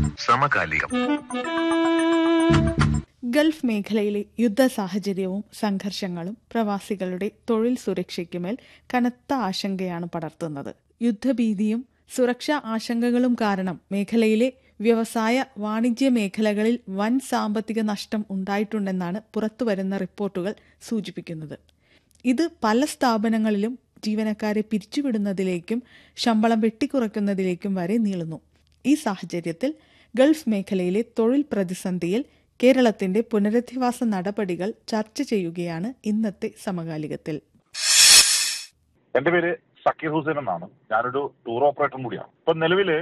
സമകാലികം ഗൾഫ് മേഖലയിലെ യുദ്ധ സാഹചര്യവും സംഘർഷങ്ങളും പ്രവാസികളുടെ തൊഴിൽ സുരക്ഷയ്ക്കുമേൽ കനത്ത ആശങ്കയാണ് പടർത്തുന്നത് യുദ്ധഭീതിയും സുരക്ഷാ ആശങ്കകളും കാരണം മേഖലയിലെ വ്യവസായ വാണിജ്യ മേഖലകളിൽ വൻ സാമ്പത്തിക നഷ്ടം ഉണ്ടായിട്ടുണ്ടെന്നാണ് പുറത്തുവരുന്ന റിപ്പോർട്ടുകൾ സൂചിപ്പിക്കുന്നത് ഇത് പല സ്ഥാപനങ്ങളിലും ജീവനക്കാരെ പിരിച്ചുവിടുന്നതിലേക്കും ശമ്പളം വെട്ടിക്കുറയ്ക്കുന്നതിലേക്കും വരെ നീളുന്നു ഈ സാഹചര്യത്തിൽ ഗൾഫ് മേഖലയിലെ തൊഴിൽ പ്രതിസന്ധിയിൽ കേരളത്തിന്റെ പുനരധിവാസ നടപടികൾ ചർച്ച ചെയ്യുകയാണ് ഇന്നത്തെ സമകാലികത്തിൽ എന്റെ പേര് സക്കീർ ഹുസൈൻ എന്നാണ് ഞാനൊരു ടൂർ ഓപ്പറേറ്ററും കൂടിയാണ് ഇപ്പൊ നിലവില്